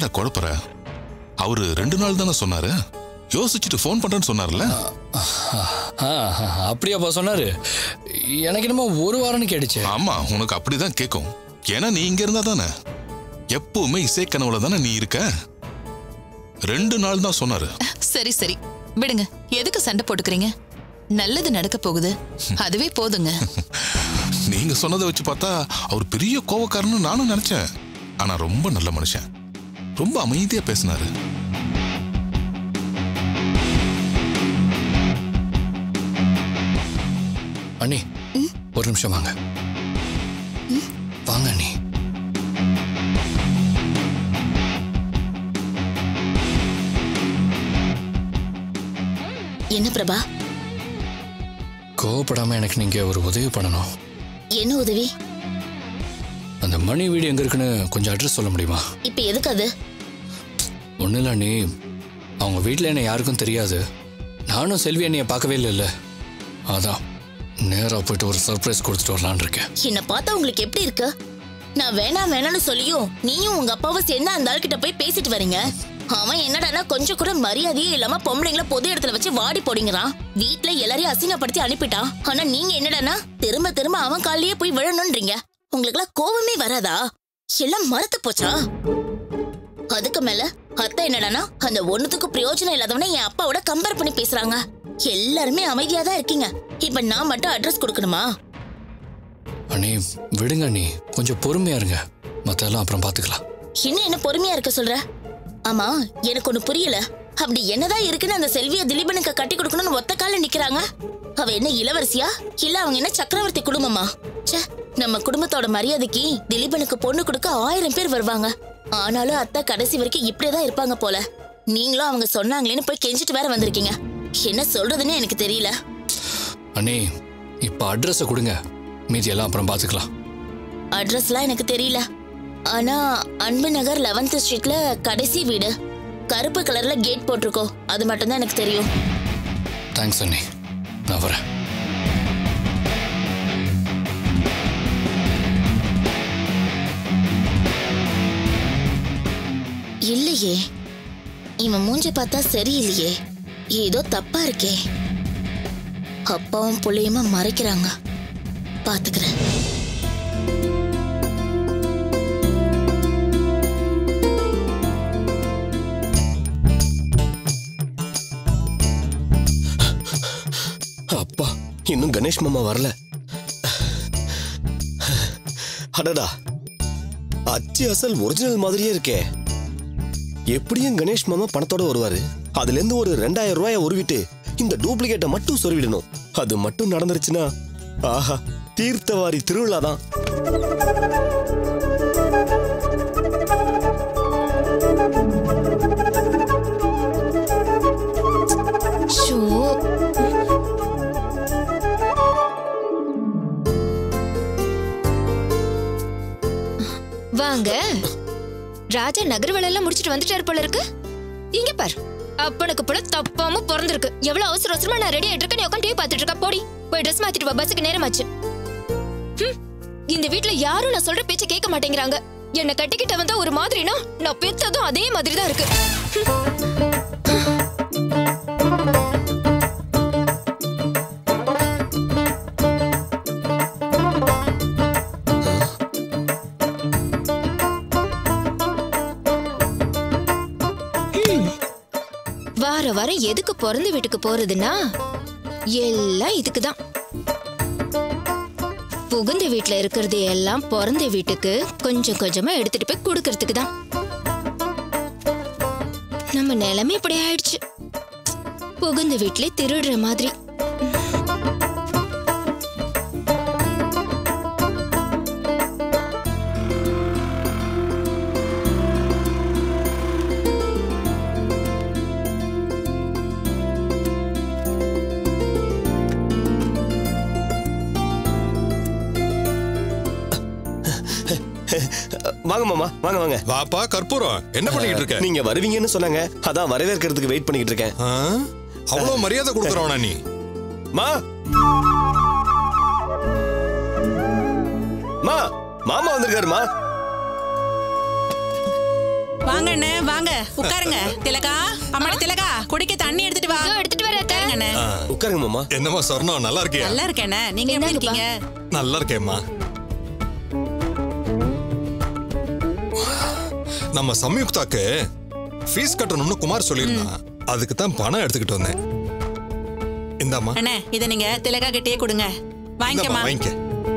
ஏன்டா குழப்பற அவரு ரெண்டு நாள் தானே சொன்னாரு யோசிச்சுட்டு ஃபோன் பண்றேன்னு சொன்னார்ல ஆ அப்படியாப்பா சொன்னாரு எனக்கு என்னமோ ஒரு வாரம்னு கேட்டுச்சு ஆமா உனக்கு அப்படிதான் கேட்கும் ஏன்னா நீ இங்க இருந்தா தானே எப்பவுமே இசைக்கனவுல தானே நீ இருக்க ரெண்டு நாள் தான் சொன்னாரு சரி சரி விடுங்க எதுக்கு சண்டை போட்டுக்கிறீங்க நல்லது நடக்க போகுது அதுவே போதுங்க நீங்க சொன்னதை வச்சு பார்த்தா அவர் பெரிய கோவக்காரன்னு நானும் நினைச்சேன் ஆனா ரொம்ப நல்ல மனுஷன் ரொம்ப அமைதியா பேசினாரு அண்ணி ஒரு நிமிஷம் வாங்க வாங்க அண்ணி என்ன பிரபா கோவப்படாம எனக்கு நீங்க ஒரு உதவி பண்ணணும் என்ன உதவி அந்த மணி வீடு எங்க இருக்குன்னு கொஞ்சம் அட்ரஸ் சொல்ல முடியுமா இப்ப எதுக்கு அது ஒன்றும் இல்லை அண்ணி அவங்க வீட்டில் என்ன யாருக்கும் தெரியாது நானும் செல்வி அண்ணியை பார்க்கவே இல்லைல்ல அதான் நேராக போயிட்டு ஒரு சர்ப்ரைஸ் கொடுத்துட்டு வரலான்னு இருக்கேன் என்ன பார்த்தா உங்களுக்கு எப்படி இருக்கு நான் வேணாம் வேணாம்னு சொல்லியும் நீயும் உங்க அப்பாவும் சேர்ந்து அந்த ஆள்கிட்ட போய் பேசிட்டு வரீங்க அவன் என்னடான்னா கொஞ்சம் கூட மரியாதையே இல்லாம பொம்பளைங்கள பொது இடத்துல வச்சு வாடி போடுங்கிறான் வீட்ல எல்லாரையும் அசிங்கப்படுத்தி அனுப்பிட்டான் ஆனா நீங்க என்னடான்னா திரும்ப திரும்ப அவன் கால்லயே போய் விழணும்ன்றீங்க உங்களுக்குலாம் கோவமே வராதா எல்லாம் மறத்து போச்சா அதுக்கு மேல அத்தை என்னடான்னா அந்த ஒண்ணுத்துக்கு பிரயோஜனம் இல்லாதவன என் அப்பாவோட கம்பேர் பண்ணி பேசுறாங்க எல்லாருமே அமைதியா தான் இருக்கீங்க இப்ப நான் மட்டும் அட்ரஸ் கொடுக்கணுமா அண்ணி விடுங்க அண்ணி கொஞ்சம் பொறுமையா இருங்க மற்றெல்லாம் அப்புறம் பார்த்துக்கலாம் இன்னும் என்ன பொறுமையா இருக்க சொல்ற ஆமா எனக்கு ஒண்ணு புரியல அப்படி என்னதான் இருக்குன்னு அந்த செல்விய திலீபனுக்கு கட்டி கொடுக்கணும்னு ஒத்த கால நிக்கிறாங்க அவ என்ன இளவரசியா இல்ல அவங்க என்ன சக்கரவர்த்தி குடும்பமா ச்சே நம்ம குடும்பத்தோட மரியாதைக்கு திலீபனுக்கு பொண்ணு கொடுக்க ஆயிரம் பேர் வருவாங்க ஆனாலும் அத்தை கடைசி வரைக்கும் இப்படியேதான் இருப்பாங்க போல நீங்களும் அவங்க சொன்னாங்களேன்னு போய் கெஞ்சிட்டு வேற வந்திருக்கீங்க என்ன சொல்றதுன்னு எனக்கு தெரியல அண்ணி இப்போ அட்ரஸை கொடுங்க மீதி எல்லாம் அப்புறம் பார்த்துக்கலாம் அட்ரஸ்லாம் எனக்கு தெரியல ஆனா அன்பு நகர் லெவன்த் ஸ்ட்ரீட்ல கடைசி வீடு கருப்பு கலர்ல கேட் போட்டிருக்கோ அது மட்டும்தான் எனக்கு தெரியும் தேங்க்ஸ் அண்ணி நான் வரேன் இல்லையே இவன் மூஞ்சி பார்த்தா சரியில்லையே ஏதோ தப்பா இருக்கே அப்பாவும் புள்ளையுமா மறைக்கிறாங்க பாத்துக்கிறேன் அப்பா இன்னும் கணேஷ் மாமா வரல அடடா அச்சு அசல் ஒரிஜினல் மாதிரியே இருக்கே எப்படியும் கணேஷ் மாமா பணத்தோட வருவாரு அதுல இருந்து ஒரு ரெண்டாயிரம் ரூபாய உருவிட்டு இந்த டூப்ளிகேட்டை மட்டும் சொருவிடணும் அது மட்டும் நடந்துருச்சுன்னா ஆஹா தீர்த்தவாரி திருவிழா தான் ஷோ வாங்க ராஜா நகர் வேலையெல்லாம் முடிச்சிட்டு வந்துட்டாரு போல இருக்கு இங்க பார் அப்பனுக்கு போல தப்பாம பிறந்திருக்கு எவ்வளவு அவசர அவசரமா நான் ரெடி ஆயிட்டு இருக்கேன் நீ உட்காந்து டிவி பார்த்துட்டு இருக்கா போடி போய் ட்ரெஸ் மாத்திட்டு வா பஸ்ஸுக்கு நேரமாச்சு ஹம், இந்த வீட்ல யாரும் நான் சொல்ற பேச்ச கேட்க மாட்டேங்கிறாங்க என்ன கட்டிக்கிட்ட வந்தா ஒரு மாதிரினா நான் பெத்ததும் அதே மாதிரி தான் இருக்கு வார வாரம் எதுக்கு பிறந்த வீட்டுக்கு போறதுன்னா எல்லாம் இதுக்கு தான் புகுந்த வீட்ல இருக்கிறது எல்லாம் பிறந்த வீட்டுக்கு கொஞ்சம் கொஞ்சமா எடுத்துட்டு போய் கொடுக்கறதுக்கு தான் நம்ம நிலைமை இப்படி ஆயிடுச்சு புகுந்த வீட்ல திருடுற மாதிரி வாங்க மாமா வாங்க வாங்க வாப்பா கற்பூரம் என்ன பண்ணிக்கிட்டு இருக்க நீங்க வருவீங்கன்னு சொன்னாங்க அதான் வரவேற்கிறதுக்கு வெயிட் பண்ணிக்கிட்டு இருக்கேன் ஆ? அவ்வளவு மரியாதை கொடுக்குறவனா நீ மா மா மாமா வந்திருக்காருமா வாங்க அண்ணே வாங்க உட்காருங்க திலகா அம்மாடி திலகா குடிக்க தண்ணி எடுத்துட்டு வா இதோ எடுத்துட்டு வரேன் அத்தை. உட்காருங்க அண்ணே உட்காருங்க மாமா என்னம்மா சொர்ணம் நல்லா இருக்கியா நல்லா இருக்கேண்ணே நீங்க எப்படி இருக்கீங்க நல்லா இருக்கேம்மா நம்ம சம்யுக்தாக்கு ஃபீஸ் கட்டணும்னு குமார் சொல்லியிருந்தான் அதுக்கு தான் பணம் எடுத்துக்கிட்டு வந்தேன் இந்தாம்மா அண்ணே இத நீங்க திலகா கிட்டே கொடுங்க இந்தாம்மா வாங்கிக்கமா வாங்கிக்க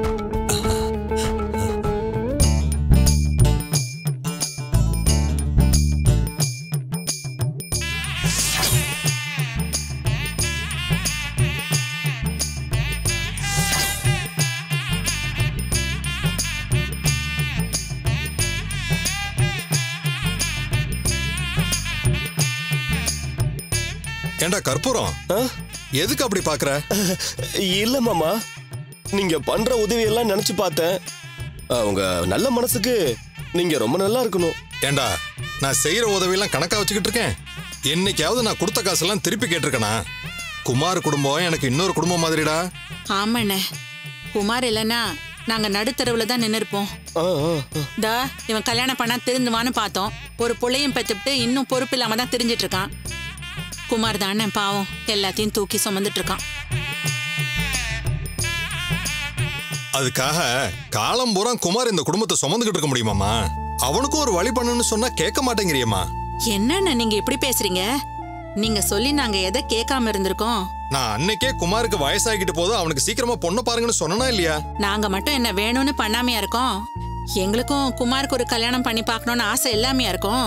ஏண்டா கற்பூரம் ஆ? எதுக்கு அப்படி பாக்குற இல்ல மாமா நீங்க பண்ற உதவி எல்லாம் நினைச்சு பார்த்தேன் அவங்க நல்ல மனசுக்கு நீங்க ரொம்ப நல்லா இருக்கணும் ஏண்டா நான் செய்யற உதவியெல்லாம் கணக்கா வச்சுக்கிட்டு இருக்கேன் என்னைக்காவது நான் கொடுத்த காசெல்லாம் திருப்பி கேட்டிருக்கேனா குமார் குடும்பம் எனக்கு இன்னொரு குடும்பம் மாதிரிடா ஆமாண்ணே குமார் இல்லைன்னா நாங்க நடுத்தருவுல தான் நின்னு இருப்போம் ஆ, ஆ, ஆ. தா இவன் கல்யாணம் பண்ணா திருந்துவான்னு பார்த்தோம் ஒரு புள்ளையும் பெத்துட்டு இன்னும் பொறுப்பு இல்லாம தான் தெரிஞ்சிட்டு இருக்கான் குமார் தானே பாவம் எல்லாத்தையும் தூக்கி சுமந்துட்டு இருக்கான் அதுக்காக காலம் பூரா குமார் இந்த குடும்பத்தை சுமந்துகிட்டு இருக்க முடியுமாமா அவனுக்கும் ஒரு வழி பண்ணுன்னு சொன்னா கேட்க மாட்டேங்கிறியம்மா என்னண்ணே நீங்க இப்படி பேசுறீங்க நீங்க சொல்லி நாங்க எதை கேட்காம இருந்திருக்கோம் நான் அன்னைக்கே குமாருக்கு வயசாகிட்டு போதும் அவனுக்கு சீக்கிரமா பொண்ணு பாருங்கன்னு சொன்னனா இல்லையா நாங்க மட்டும் என்ன வேணும்னு பண்ணாமையா இருக்கோம் எங்களுக்கும் குமாருக்கு ஒரு கல்யாணம் பண்ணி பார்க்கணும்னு ஆசை இல்லாமையா இருக்கும்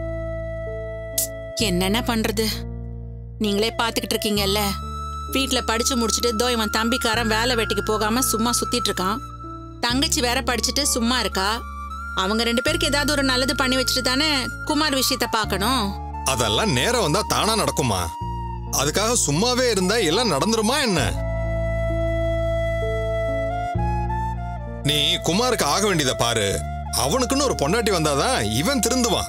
என்னென்ன பண்றது நீங்களே பார்த்துக்கிட்டு இருக்கீங்கல்ல வீட்ல படிச்சு முடிச்சுட்டு தோ இவன் தம்பிக்காரன் வேலை வெட்டிக்கு போகாம சும்மா சுத்திட்டு இருக்கான் தங்கச்சி வேற படிச்சுட்டு சும்மா இருக்கா அவங்க ரெண்டு பேருக்கு ஏதாவது ஒரு நல்லது பண்ணி வச்சுட்டு தானே குமார் விஷயத்த பார்க்கணும் அதெல்லாம் நேரம் வந்தா தானா நடக்குமா அதுக்காக சும்மாவே இருந்தா எல்லாம் நடந்துருமா என்ன நீ குமாருக்கு ஆக வேண்டியதை பாரு அவனுக்குன்னு ஒரு பொண்டாட்டி வந்தாதான் இவன் திருந்துவான்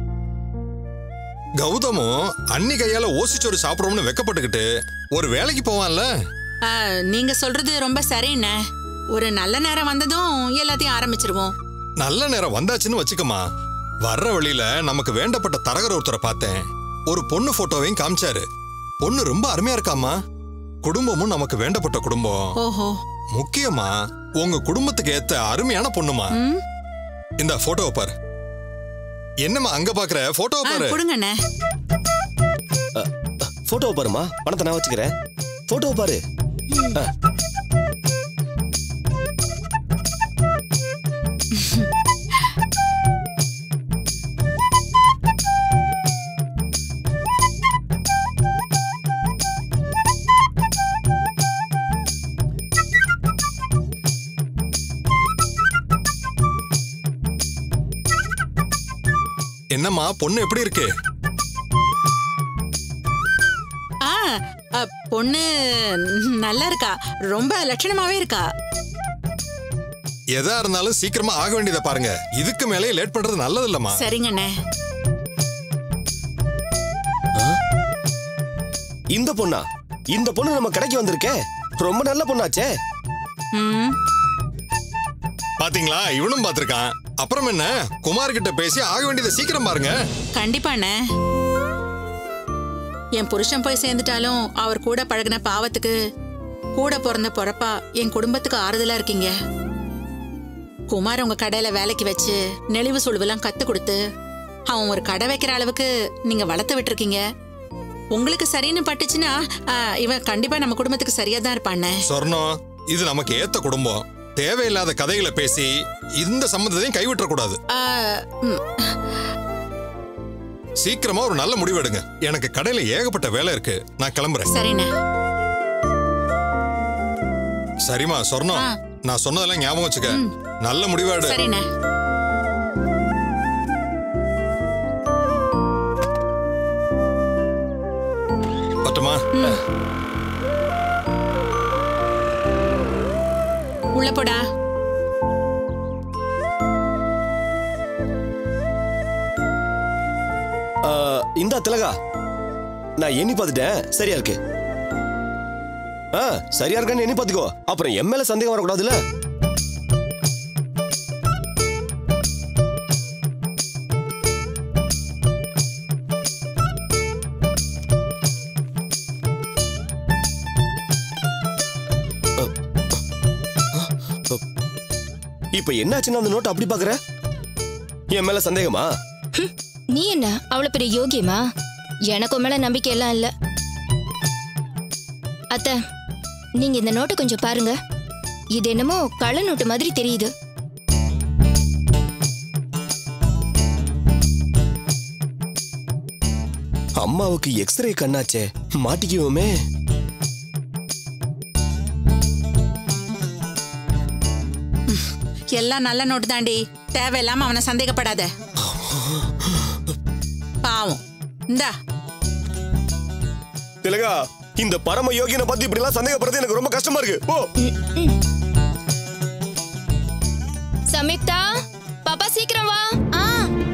கௌதமும் அன்னி கையால ஓசிச்சோறு சாப்பிடுறோம்னு வெக்கப்பட்டுக்கிட்டு ஒரு வேலைக்கு போவான்ல ஆ, நீங்க சொல்றது ரொம்ப சரிண்ணே ஒரு நல்ல நேரம் வந்ததும் எல்லாத்தையும் ஆரம்பிச்சிருவோம் நல்ல நேரம் வந்தாச்சுன்னு வச்சுக்கமா வர்ற வழியில நமக்கு வேண்டப்பட்ட தரகர் ஒருத்தரை பார்த்தேன் ஒரு பொண்ணு போட்டோவையும் காமிச்சாரு பொண்ணு ரொம்ப அருமையா இருக்காமா குடும்பமும் நமக்கு வேண்டப்பட்ட குடும்பம் ஓஹோ முக்கியமா உங்க குடும்பத்துக்கு ஏத்த அருமையான பொண்ணுமா ம் இந்த போட்டோவை பாரு என்னம்மா அங்க பாக்குற போட்டோவை ஆ, பாரு கொடுங்கண்ணே போட்டோவை பாருமா பணத்தை நான் வச்சுக்கிறேன் போட்டோவை பாரு ஆ. என்னம்மா பொண்ணு எப்படி இருக்கு ஆ அ, பொண்ணு நல்லா இருக்கா ரொம்ப லட்சணமாவே இருக்கா எதா இருந்தாலும் சீக்கிரமா ஆக வேண்டியதை பாருங்க இதுக்கு மேலே லேட் பண்றது நல்லது இல்லம்மா சரிங்கண்ணே இந்த பொண்ணா இந்த பொண்ணு நம்ம கடைக்கு வந்திருக்கே ரொம்ப நல்ல பொண்ணாச்சே ம் பாத்தீங்களா இவனும் பாத்திருக்கான் அப்புறம் என்ன குமார் கிட்ட பேசி ஆக வேண்டியதை சீக்கிரம் பாருங்க கண்டிப்பாண்ணே என் புருஷன் போய் சேர்ந்துட்டாலும் அவர் கூட பழகுன பாவத்துக்கு கூட பிறந்த பொறப்பா என் குடும்பத்துக்கு ஆறுதலா இருக்கீங்க குமார் உங்க கடையில வேலைக்கு வச்சு நெளிவு சுழுவெல்லாம் கத்து கொடுத்து அவன் ஒரு கடை வைக்கிற அளவுக்கு நீங்க வளர்த்து விட்டுருக்கீங்க உங்களுக்கு சரின்னு பட்டுச்சுன்னா ஆ, இவன் கண்டிப்பா நம்ம குடும்பத்துக்கு சரியா தான் இருப்பாண்ணே சொர்ணம் இது நமக்கு ஏத்த குடும்பம் தேவையில்லாத கதைகளை பேசி இந்த சம்மந்தத்தையும் கைவிட்ட கூடாது ஆ, ம், சீக்கிரமா ஒரு நல்ல முடிவு எடுங்க எனக்கு கடையில ஏகப்பட்ட வேலை இருக்கு நான் கிளம்புறேன் சரிண்ணே சரிம்மா சொர்ணம் ஆ. நான் சொன்னதெல்லாம் ஞாபகம் வச்சுக்க நல்ல முடிவா எடு சரிண்ணே பட்டுமா உள்ள போடா ஆ, இந்தா திலகா நான் எண்ணி பார்த்துட்டேன் சரியா இருக்கு ஆ சரியா இருக்கான்னு எண்ணி பார்த்துக்கோ அப்புறம் என் மேல சந்தேகம் வரக்கூடாதுல்ல இப்ப என்னாச்சுன்னு அந்த நோட்டை அப்படி பாக்குற என் மேல சந்தேகமா நீ என்ன அவ்வளவு பெரிய யோகியமா எனக்கு உன் மேல நம்பிக்கை எல்லாம் இல்ல அத்த நீங்க இந்த நோட்டை கொஞ்சம் பாருங்க இது என்னமோ கள்ள நோட்டு மாதிரி தெரியுது அம்மாவுக்கு எக்ஸ்ரே கண்ணாச்சே மாட்டிக்குவோமே எல்லாம் நல்ல நோட்டு தாண்டி தேவையில்லாம அவனை சந்தேகப்படாத பாவம் இந்தா திலகா இந்த பரம யோகியனை பத்தி இப்படி எல்லாம் சந்தேகப்படுறது எனக்கு ரொம்ப கஷ்டமா இருக்கு ஓ சம்யுக்தா பாப்பா சீக்கிரம் வா ஆ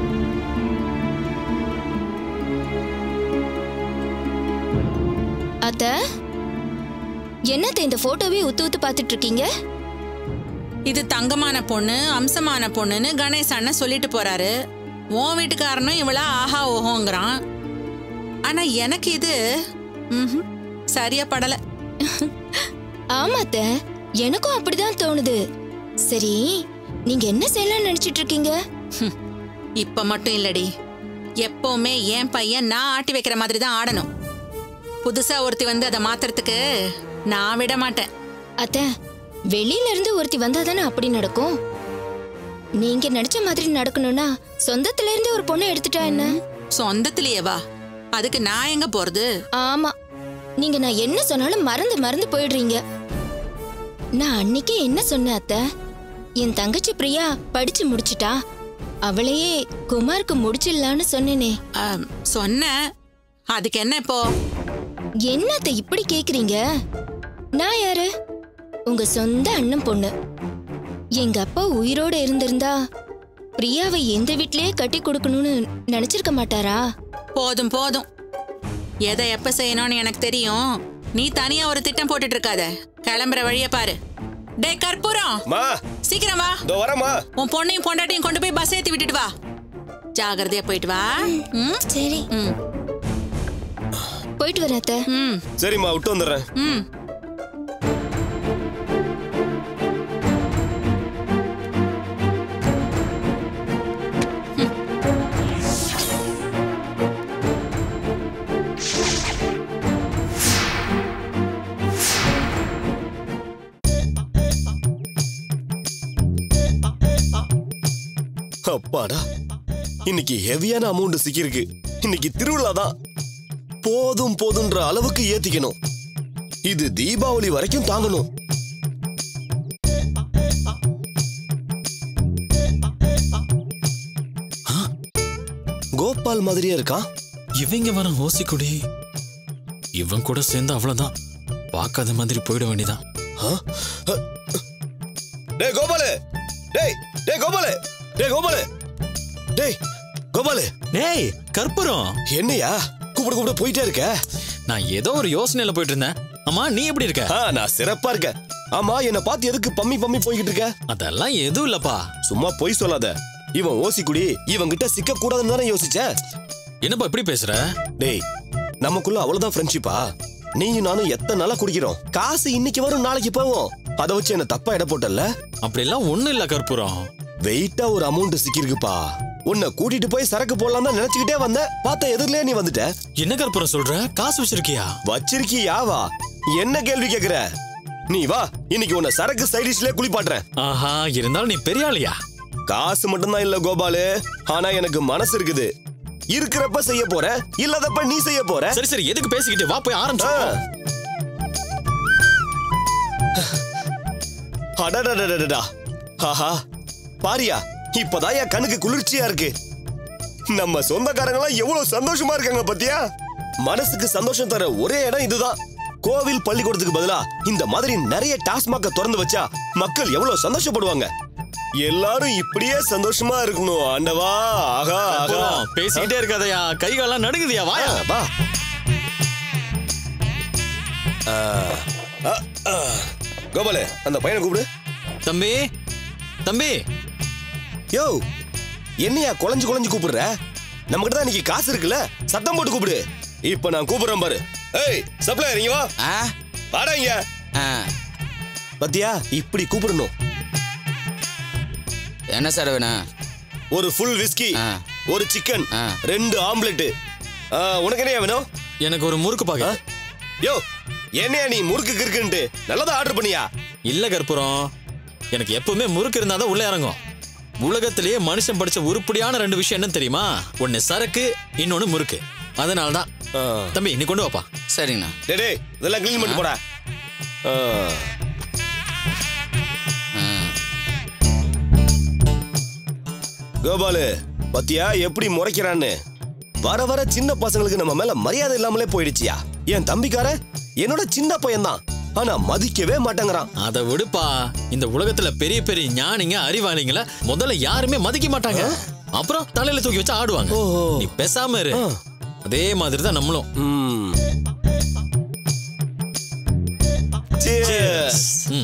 அத்த என்னத்த இந்த போட்டோவே உத்து உத்து பார்த்துட்டு இருக்கீங்க இது தங்கமான பொண்ணு அம்சமான பொண்ணுன்னு கணேஷ் அண்ணன் சொல்லிட்டு போறாரு உன் வீட்டுக்காரனும் இவளா ஆஹா ஓஹோங்கிறான் ஆனா எனக்கு இது ம்ஹும், சரியா படல ஆமா அத்த எனக்கும் அப்படிதான் தோணுது சரி நீங்க என்ன செய்யலாம்னு நினைச்சிட்டு இருக்கீங்க ஹம், இப்ப மட்டும் இல்லடி எப்பவுமே என் பையன் நான் ஆட்டி வைக்கிற மாதிரி தான் ஆடணும் புதுசா ஒருத்தி வந்து அதை மாத்துறதுக்கு நான் விட மாட்டேன் அத்த வெளியில இருந்து ஒருத்தி வந்தாதானே அப்படி நடக்கும் நீங்க நினைச்ச மாதிரி நடக்கணும்னா சொந்தத்துல இருந்து ஒரு பொண்ணை எடுத்துட்டா என்ன சொந்தத்திலேயே வா அதுக்கு நான் எங்க போறது ஆமா நீங்க நான் என்ன சொன்னாலும் மறந்து மறந்து போயிடுறீங்க நான் அன்னைக்கே என்ன சொன்னேன் அத்த என் தங்கச்சி பிரியா படிச்சு முடிச்சிட்டா அவளையே குமாருக்கு முடிச்சிடலான்னு சொன்னேனே ஆம், சொன்னேன் அதுக்கு என்ன இப்போ என்னத்த இப்படி கேக்குறீங்க நான் யாரு உங்க சொந்த அண்ணன் பொண்ணு எங்க அப்பா உயிரோட இருந்திருந்தா பிரியாவை எந்த வீட்லயே கட்டி கொடுக்கணும்னு நினைச்சிருக்க மாட்டாரா போதும் போதும் எதை எப்ப செய்யணும்னு எனக்கு தெரியும் நீ தனியா ஒரு திட்டம் போட்டுட்டு இருக்காத கிளம்புற வழிய பாரு டே கற்பூரம் மா சீக்கிரம் வா இதோ வரமா உன் பொண்ணையும் பொண்டாட்டியும் கொண்டு போய் பஸ் ஏத்தி விட்டுட்டு வா ஜாகிரதையா போயிட்டு வா ம் சரி ம் போயிட்டு வரேன் அத்தை ம் சரிம்மா விட்டு வந்துடுறேன் ம் அப்பாடா இன்னைக்கு ஹெவியான அமௌண்ட் சிக்கிருக்கு இன்னைக்கு திருவிழா தான் போதும் போதுன்ற அளவுக்கு ஏத்திக்கணும் இது தீபாவளி வரைக்கும் தாங்கணும் கோபால் மாதிரியே இருக்கான் இவங்க வர ஓசிக்குடி இவன் கூட சேர்ந்து அவ்வளவுதான் பார்க்காத மாதிரி போயிட வேண்டியதான் ஆ? அ, டேய் கோபாலு டேய் டேய் கோபாலு டேய் கோபாலு டேய் கோபாலு டேய் கற்பூரம் என்னையா கூப்பிட கூப்பிட போயிட்டே இருக்க நான் ஏதோ ஒரு யோசனையில போயிட்டு இருந்தேன் அம்மா நீ எப்படி இருக்க ஆ நான் சிறப்பா இருக்கேன் ஆமா என்ன பார்த்து எதுக்கு பம்மி பம்மி போய்கிட்டு இருக்க அதெல்லாம் எதுவும் இல்லப்பா சும்மா பொய் சொல்லாத இவன் ஓசி குடி இவன் கிட்ட சிக்க கூடாதுன்னு தானே யோசிச்ச என்னப்பா இப்படி பேசுற டேய் நமக்குள்ள அவ்வளவுதான் ஃப்ரெண்ட்ஷிப்பா நீயும் நானும் எத்தனை நாளா குடிக்கிறோம் காசு இன்னைக்கு வரும் நாளைக்கு போவோம் அதை வச்சு என்ன தப்பா இட போட்டல அப்படியெல்லாம் ஒண்ணும் இல்ல கற்பூரம் வெயிட்டா ஒரு அமௌண்ட் சிக்கிருக்குப்பா உன்னை கூட்டிட்டு போய் சரக்கு போடலாம் தான் நினைச்சுக்கிட்டே வந்த பார்த்தா எதிரிலே நீ வந்துட்ட என்ன கற்பூரம் சொல்ற காசு வச்சிருக்கியா வச்சிருக்கியாவா என்ன கேள்வி கேக்குற நீ வா இன்னைக்கு உன்னை சரக்கு சைடிஷ்லயே குளிப்பாட்டுறேன் ஆஹா இருந்தாலும் நீ பெரிய ஆளியா காசு மட்டும்தான் இல்ல கோபாலு ஆனா எனக்கு மனசு இருக்குது இருக்கிறப்ப செய்ய போற இல்லாதப்ப நீ செய்ய போற சரி சரி எதுக்கு பேசிக்கிட்டு வா போய் ஆ. ஆரம்பிச்சு அடடடடடடா. ஆஹா பாரியா இப்பதான் என் கண்ணுக்கு குளிர்ச்சியா இருக்கு நம்ம சொந்தக்காரங்க எல்லாம் எவ்வளவு சந்தோஷமா இருக்காங்க பாத்தியா மனசுக்கு சந்தோஷம் தர ஒரே இடம் இதுதான் கோவில் பள்ளிக்கூடத்துக்கு பதிலா இந்த மாதிரி நிறைய டாஸ்மாக திறந்து வச்சா மக்கள் எவ்வளவு சந்தோஷப்படுவாங்க எல்லாரும் இப்படியே சந்தோஷமா இருக்கணும் ஆண்டவா ஆகா ஆகா கற்பூரம், பேசிக்கிட்டே இருக்காதயா கை காலெல்லாம் நடுங்குதியா வாயா ஆ, வா ஆ, ஆ, ஆ. கோபாலு அந்த பையனை கூப்பிடு தம்பி தம்பி யோ என்னையா குழஞ்சு குழஞ்சு கூப்பிடுற நம்ம கிட்ட தான் இன்னைக்கு காசு இருக்குல்ல சத்தம் போட்டு கூப்பிடு இப்ப நான் கூப்பிடுறேன் பாரு ஏய் சப்ளை நீங்க வா ஆ வாடா இங்க ஆ பத்தியா இப்படி கூப்பிடணும் என்ன சார் வேணும் ஒரு ஃபுல் விஸ்கி ஆ. ஒரு சிக்கன் ஆ. ரெண்டு ஆம்லெட் உனக்கு என்னையா வேணும் எனக்கு ஒரு முறுக்கு பாக்க யோ என்னையா நீ முறுக்கு கிறுக்குன்ட்டு நல்லதா ஆர்டர் பண்ணியா இல்ல கற்பூரம் எனக்கு எப்பவுமே முறுக்கு இருந்தாதான் உள்ள இறங்கும் உலகத்திலேயே மனுஷன் படிச்ச உருப்படியான ரெண்டு விஷயம் என்ன தெரியுமா ஒன்னு சரக்கு இன்னொன்னு முறுக்கு அதனால தான் ஆ. தம்பி நீ கொண்டு வாப்பா சரிங்கண்ணா டேய் டேய், இதெல்லாம் க்ளீன் பண்ணி போடா ஆ. கோபாலு பத்தியா எப்படி முறைக்கிறான்னு வர வர சின்ன பசங்களுக்கு நம்ம மேல மரியாதை இல்லாமலே போயிடுச்சியா என் தம்பிக்கார என்னோட சின்ன பையன்தான் ஆனா மதிக்கவே மாட்டேங்கிறான் அதை விடுப்பா இந்த உலகத்துல பெரிய பெரிய ஞானிங்க அறிவாளிங்கள முதல்ல யாருமே மதிக்க மாட்டாங்க அப்புறம் தலையில தூக்கி வச்சு ஆடுவாங்க ஓஹோ. நீ பேசாம இரு அதே மாதிரி தான் நம்மளும் ம். Cheers. ம்.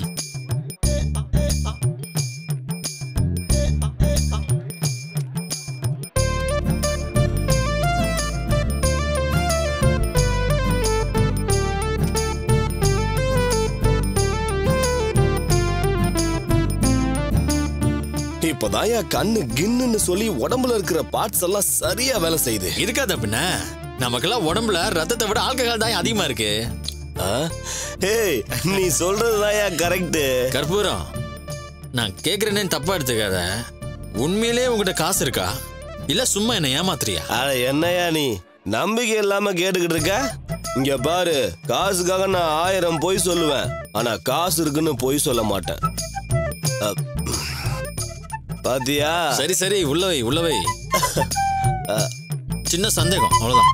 இப்பதான் என் கண்ணு கின்னுன்னு சொல்லி உடம்புல இருக்கிற பார்ட்ஸ் எல்லாம் சரியா வேலை செய்யுது இருக்காத பின்ன நமக்கெல்லாம் உடம்புல ரத்தத்தை விட ஆல்கஹால் தான் அதிகமா இருக்கு ஆ? ஏய் நீ சொல்றதுதான் கரெக்ட் கற்பூரம் நான் கேக்குறேன்னு தப்பா எடுத்துக்காத உண்மையிலேயே உங்ககிட்ட காசு இருக்கா இல்ல சும்மா என்ன ஏமாத்துறியா அட என்னையா நீ நம்பிக்கை இல்லாம கேட்டுக்கிட்டு இருக்க இங்க பாரு காசுக்காக நான் ஆயிரம் பொய் சொல்லுவேன் ஆனா காசு இருக்குன்னு பொய் சொல்ல மாட்டேன் அ, பாத்தியா சரி சரி உள்ளவை உள்ளவை சின்ன சந்தேகம் அவ்வளவுதான்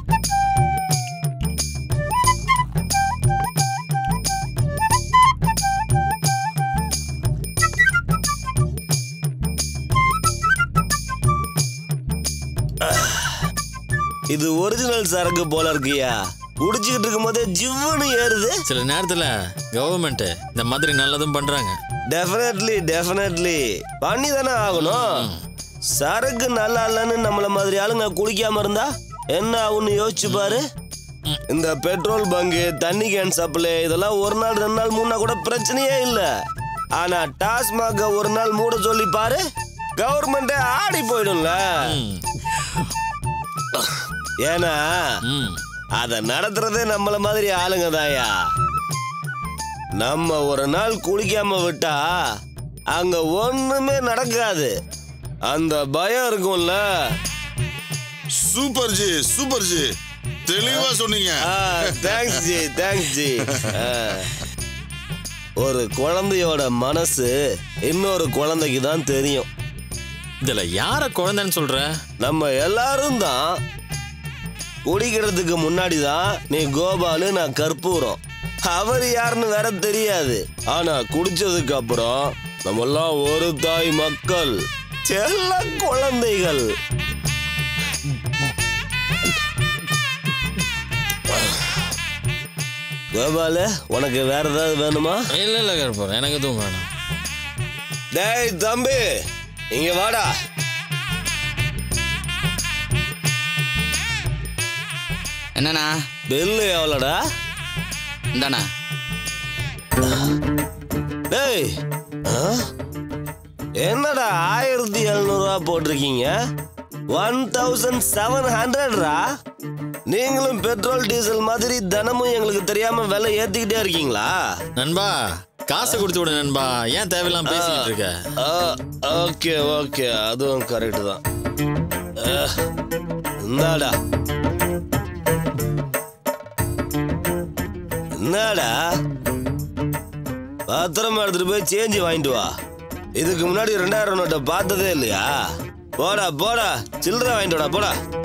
இது ஒரிஜினல் சரக்கு போல இருக்கியா குடிச்சுக்கிட்டு இருக்கும் போதே ஜிவ்வுன்னு ஏறுது சில நேரத்துல கவர்மெண்ட் இந்த மாதிரி நல்லதும் பண்றாங்க டெஃபினெட்லி டெஃபினெட்லி பண்ணி தானே ஆகணும் சரக்கு நல்லா இல்லைன்னு நம்மள மாதிரி ஆளுங்க குடிக்காம இருந்தா என்ன ஆகும்னு யோசிச்சு பாரு இந்த பெட்ரோல் பங்கு தண்ணி கேன் சப்ளை இதெல்லாம் ஒரு நாள் ரெண்டு நாள் மூணா கூட பிரச்சனையே இல்ல ஆனா டாஸ்மாக ஒரு நாள் மூட சொல்லி பாரு கவர்மெண்டே ஆடி போயிடும்ல ம், ஏன்னா ம். அத நடத்துறதே நம்மள மாதிரி ஆளுங்க தாயா நம்ம ஒரு நாள் குளிக்காம விட்டா அங்க ஒண்ணுமே நடக்காது அந்த பயம் இருக்கும்ல சூப்பர் ஜி சூப்பர் ஜி தெளிவா சொன்னீங்க தேங்க்ஸ் ஜி தேங்க்ஸ் ஜி ஆ. ஒரு குழந்தையோட மனசு இன்னொரு குழந்தைக்கு தான் தெரியும் இதுல யார குழந்தைன்னு சொல்ற நம்ம எல்லாரும் தான் குடிக்கிறதுக்கு முன்னாடி தான் நீ கோபாலு நான் கற்பூரம் அவர் யாருன்னு வேற தெரியாது ஆனா குடிச்சதுக்கு அப்புறம் நம்ம எல்லாம் ஒரு தாய் மக்கள் செல்ல குழந்தைகள் கோபாலு உனக்கு வேற ஏதாவது வேணுமா இல்ல இல்ல கருப்பூர் எனக்கு எதுவும் வேணாம் டேய் தம்பி இங்க வாடா என்னண்ணா பில்லு எவ்வளோடா இந்தாண்ணா டேய் ஆ? என்னடா ஆயிரத்தி எழுநூறுவா போட்டிருக்கீங்க ஒன் தௌசண்ட் செவன் ஹண்ட்ரட்ரா நீங்களும் பெட்ரோல் டீசல் மாதிரி தினமும் எங்களுக்கு தெரியாம விலை ஏத்திக்கிட்டே இருக்கீங்களா நண்பா காசை கொடுத்து விடு நண்பா ஏன் தேவையில்லாம பேசிக்கிட்டு இருக்க ஓகே ஓகே அதுவும் கரெக்ட் தான் ஆ, இந்தாடா என்னடா பத்திரமா எடுத்துட்டு போய் சேஞ்ச் வாங்கிட்டு வா இதுக்கு முன்னாடி ரெண்டாயிரம் நோட்டை பார்த்ததே இல்லையா போடா போடா சில்லறை வாங்கிட்டு வாடா போடா